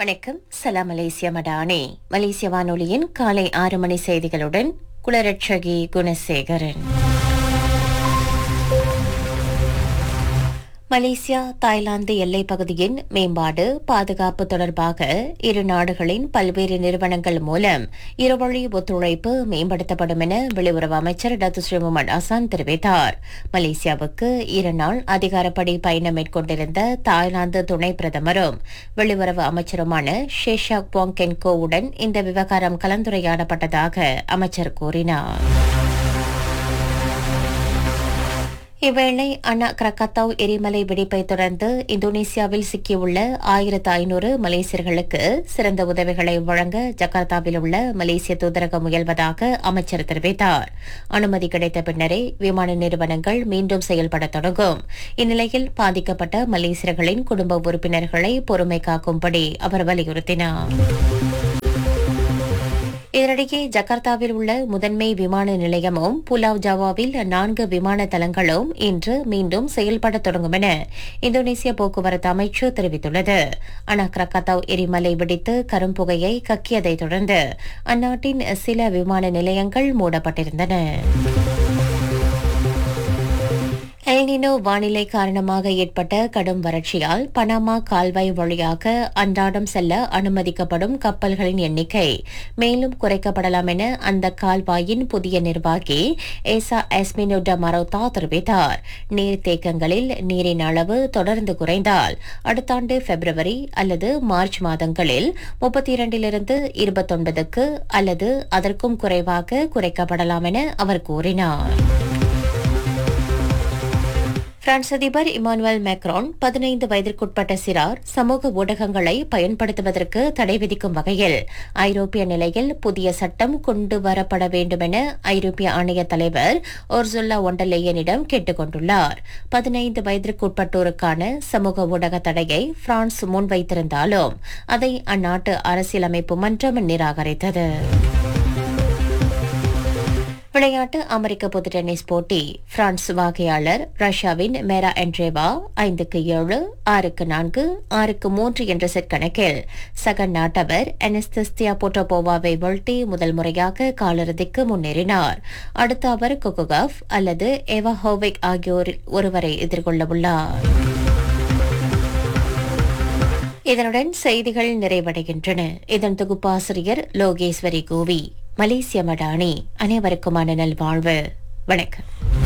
வணக்கம் சலாம் மலேசிய மடானே மலேசிய வானொலியின் காலை ஆறு மணி செய்திகளுடன் குலரட்சகி குணசேகரன் மலேசியா தாய்லாந்து எல்லைப் பகுதியின் மேம்பாடு பாதுகாப்பு தொடர்பாக இரு நாடுகளின் பல்வேறு நிறுவனங்கள் மூலம் இருவழி ஒத்துழைப்பு மேம்படுத்தப்படும் என வெளியுறவு அமைச்சர் டத்து ஸ்ரீ முகமது அசான் தெரிவித்தார் மலேசியாவுக்கு இரு நாள் அதிகாரப்படி பயணம் மேற்கொண்டிருந்த தாய்லாந்து துணை பிரதமரும் வெளியுறவு அமைச்சருமான ஷேஷாக் போங்கென்கோவுடன் இந்த விவகாரம் கலந்துரையாடப்பட்டதாக அமைச்சர் கூறினார் இவ்வேளை அண்ணா கிரகத்தாவ் எரிமலை வெடிப்பை தொடர்ந்து இந்தோனேசியாவில் சிக்கியுள்ள ஆயிரத்து ஐநூறு மலேசியர்களுக்கு சிறந்த உதவிகளை வழங்க ஜகார்த்தாவில் உள்ள மலேசிய தூதரகம் முயல்வதாக அமைச்சர் தெரிவித்தார் அனுமதி கிடைத்த பின்னரே விமான நிறுவனங்கள் மீண்டும் செயல்பட தொடங்கும் இந்நிலையில் பாதிக்கப்பட்ட மலேசியர்களின் குடும்ப உறுப்பினர்களை பொறுமை காக்கும்படி அவர் வலியுறுத்தினார் இதனிடையே ஜகார்த்தாவில் உள்ள முதன்மை விமான நிலையமும் புலாவ் ஜாவாவில் நான்கு விமான தளங்களும் இன்று மீண்டும் செயல்பட தொடங்கும் என இந்தோனேசிய போக்குவரத்து அமைச்சு தெரிவித்துள்ளது ஆனால் கிரக்கத்தாவ் எரிமலை வெடித்து கரும்புகையை கக்கியதைத் தொடர்ந்து அந்நாட்டின் சில விமான நிலையங்கள் மூடப்பட்டிருந்தன எல்னினோ வானிலை காரணமாக ஏற்பட்ட கடும் வறட்சியால் பனாமா கால்வாய் வழியாக அன்றாடம் செல்ல அனுமதிக்கப்படும் கப்பல்களின் எண்ணிக்கை மேலும் குறைக்கப்படலாம் என அந்த கால்வாயின் புதிய நிர்வாகி ஏசா எஸ்மினோட மரோத்தா தெரிவித்தார் நீர்த்தேக்கங்களில் நீரின் அளவு தொடர்ந்து குறைந்தால் அடுத்த ஆண்டு பிப்ரவரி அல்லது மார்ச் மாதங்களில் முப்பத்தி இரண்டிலிருந்து இருபத்தொன்பதுக்கு அல்லது அதற்கும் குறைவாக குறைக்கப்படலாம் என அவர் கூறினார் பிரான்ஸ் அதிபர் இமானுவேல் மேக்ரான் பதினைந்து வயதிற்குட்பட்ட சிறார் சமூக ஊடகங்களை பயன்படுத்துவதற்கு தடை விதிக்கும் வகையில் ஐரோப்பிய நிலையில் புதிய சட்டம் கொண்டு வரப்பட வேண்டும் என ஐரோப்பிய ஆணைய தலைவர் ஒர்சுல்லா ஒண்டலேயனிடம் கேட்டுக் கொண்டுள்ளார் பதினைந்து வயதிற்குட்பட்டோருக்கான சமூக ஊடக தடையை பிரான்ஸ் முன்வைத்திருந்தாலும் அதை அந்நாட்டு அரசியலமைப்பு மன்றம் நிராகரித்தது விளையாட்டு அமெரிக்க பொது டென்னிஸ் போட்டி பிரான்ஸ் வாகையாளர் ரஷ்யாவின் மேரா என்ட்ரேவா ஐந்துக்கு ஏழு ஆறுக்கு நான்கு ஆறுக்கு மூன்று என்ற செட் கணக்கில் சக நாட்டவர் அனஸ்தஸ்தியா போட்டோபோவாவை வீழ்த்தி முதல் முறையாக காலிறுதிக்கு முன்னேறினார் அடுத்த அவர் கொகோகஃப் அல்லது எவா ஹோவிக் ஆகியோரில் ஒருவரை எதிர்கொள்ளவுள்ளார் இதனுடன் செய்திகள் நிறைவடைகின்றன இதன் தொகுப்பாசிரியர் லோகேஸ்வரி கோவி மலேசிய மடானி அனைவருக்குமான நல்வாழ்வு வணக்கம்